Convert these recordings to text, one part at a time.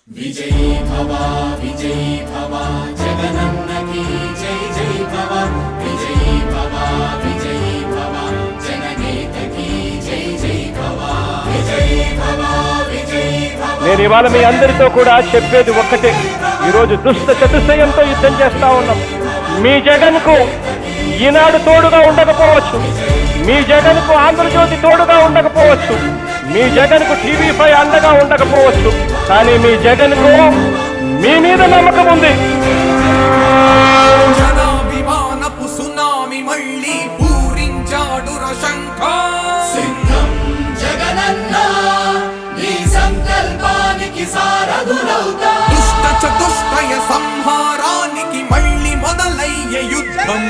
విజయీ భవ విజయీ భవ జగనన్నకి జై జై భవ విజయీ భవ విజయీ భవ జననేతకి జై జై భవ విజయీ భవ విజయీ భవ నేను ఇవాళ మీ అందరితో కూడా చెప్పేది ఒక్కటే ఈరోజు దుష్ట చతుష్టయంతో యుద్ధం చేస్తా ఉన్నాం మీ జగన్కు ఈనాడు తోడుగా ఉండకపోవచ్చు మీ జగన్కు ఆంధ్రజ్యోతి తోడుగా ఉండకపోవచ్చు మీ జగన్కు టీవీ ఫైవ్ అండగా ఉండకపోవచ్చు కానీ మీ జగన్కు మీ మీద నమ్మకం ఉంది జనాభిమానపు సునామి మళ్ళీ పూరించాడు రశంఖ సింహం జగనన్న నీ సంకల్పానికి సారథులవుతా దుష్ట చతుష్టయ సంహారానికి మళ్ళీ మొదలయ్యే యుద్ధం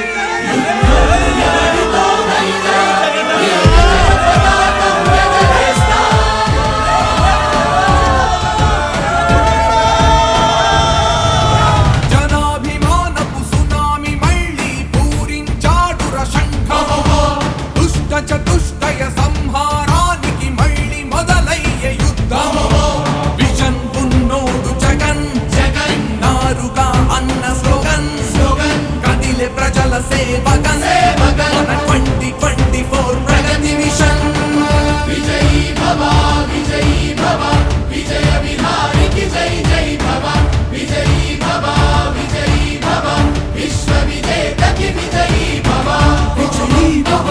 జనాభిమానపు సునామి మళ్ళీ పూరించాడు రశంఖ దుష్ట చతుష్టయ సంహారానికి మళ్ళీ మొదలయ్యే యుద్ధం విజన్ ఉన్నోడు జగన్ జగన్ నారుగా అన్న స్లోగన్ స్లోగన్ కదిలే ప్రజల సేవగన్ సేవగన్. మన ట్వంటీ ట్వంటీ ఫోర్ ప్రగతి మిషన్ విజయీ భవ విజయీ భవ విజయ విహారికి జై జై భవ విజయీ భవ విజయీ భవ విశ్వ విజేతకి విజయీ భవ విజయీ భవ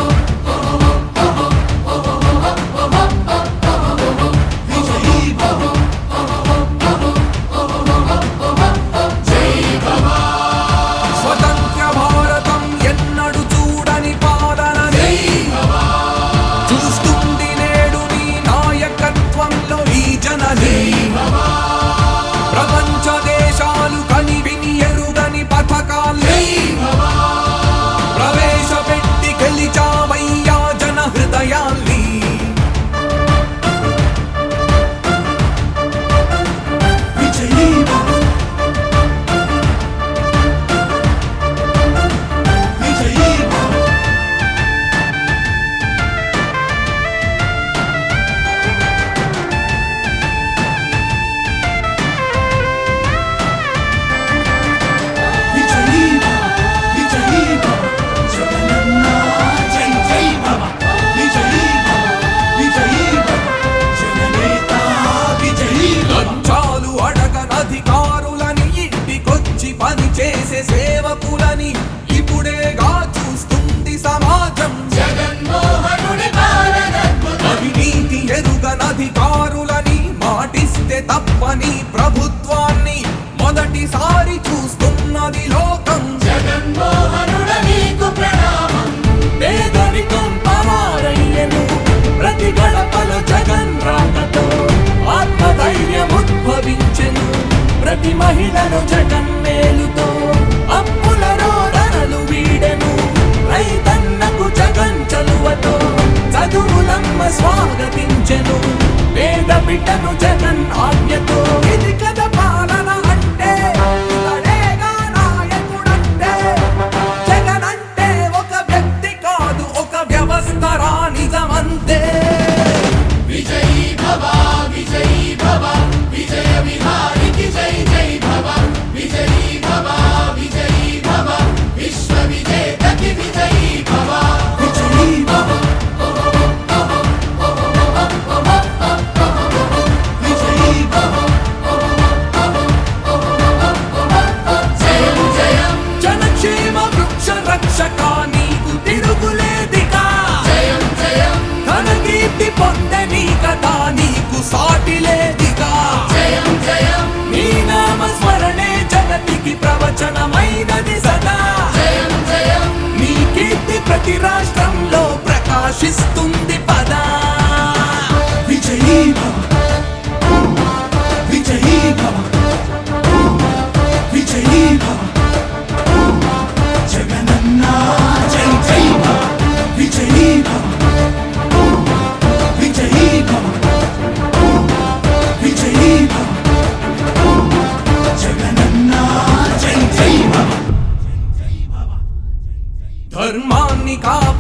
విజయీ భవ జై భవ స్వతంత్ర భారతం ఎన్నడు చూడని పాలనని చూస్తుంది నేడు నీ నాయకత్వంలో ఈ జనని ప్రపంచ దేశాలు కని విని ఎరుగని పథకాల్ని ప్రవేశపెట్టి గెలిచావయ్యా జన హృదయాల్ని విజయీ భవ విజయీ భవ విజయీ భవ విజయీ భవ జగనన్న జై జై భవ విజయీ భవ విజయీ భవ జగనేత విజయీ భవ లంచాలు అడగనధికారులని ఇంటికొచ్చి పని చేసే సేవకులని ఇప్పుడేగా చూస్తుంది సమాజం జగన్మోహనుడి పాలనద్భుతం అవినీతి ఎరుగనధికారులని మాటిస్తే తప్పని ప్రభుత్వాన్ని మొదటిసారి చూస్తున్నది లోకం జగన్మోహనుడ నీకు ప్రణామం పేదరికం పరారయ్యను ప్రతి గడపలో జగన్ రాకతో ఆత్మధైర్యం ఉద్భవించెను ప్రతి మహిళను జగన్ మేలుతో అప్పుల రోదనలు వీడెను రైతన్నకు జగన్ చలువతో చదువులమ్మ స్వాగతించెను పేద బిడ్డను జగన్ ఆజ్ఞతో ఇది కథ పాలన అంటే ఇతడేగా నాయకుడంటే జగన్ అంటే ఒక వ్యక్తి కాదు ఒక వ్యవస్థ రానిజమంతే విజయీ భవ విజయీ భవ విజయ విహారికి జై జై భవ విజయీ భవ విజయీ భవ విశ్వ విజేతకి విజయీ భవ విజయీ భవ విజయీ భవ జయం జయం జనక్షేమ వృక్ష రక్షక నీకు తిరుగులేదిగా జయం జయం ఘన కీర్తి పొందే నీ కథ నీకు సాటి లేదిగా జయం జయం నీ నామ స్మరణే జగతికి ప్రవచనమైనది సదా జయం జయం నీ కీర్తి ప్రతి రాష్ట్రంలో ప్రకాశిస్తుంది పదా విజయీ భవ విజయీ భవ విజయీ భవ జగనన్న జై జై భవ విజయీ భవ విజయీ భవ విజయీ భవ జగనన్న జై జై భవ ధర్మాన్ని కాప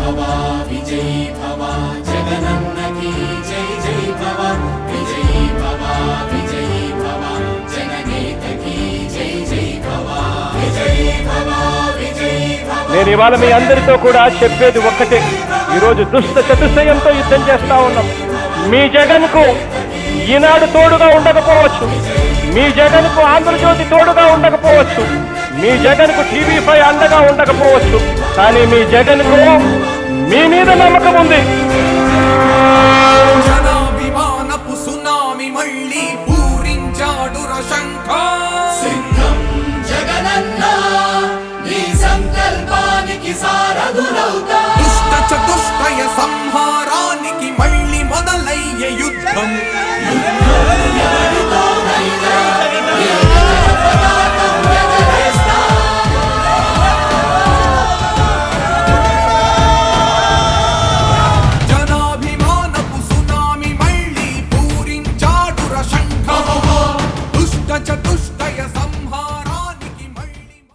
భవ విజయీ భవ జగనన్నకి జై జై భవ విజయీ భవ విజయీ భవ జననేతకి జై జై భవ విజయీ భవ విజయీ భవ నేను ఇవాళ మీ అందరితో కూడా చెప్పేది ఒక్కటే ఈరోజు దుష్ట చతుశయంతో యుద్ధం చేస్తా ఉన్నాం మీ జగన్కు ఈనాడు తోడుగా ఉండకపోవచ్చు మీ జగన్కు ఆంధ్రజ్యోతి తోడుగా ఉండకపోవచ్చు మీ జగన్కు టీవీ పై అండగా ఉండకపోవచ్చు కానీ మీ జగన్కు మీ మీద నమ్మకం ఉంది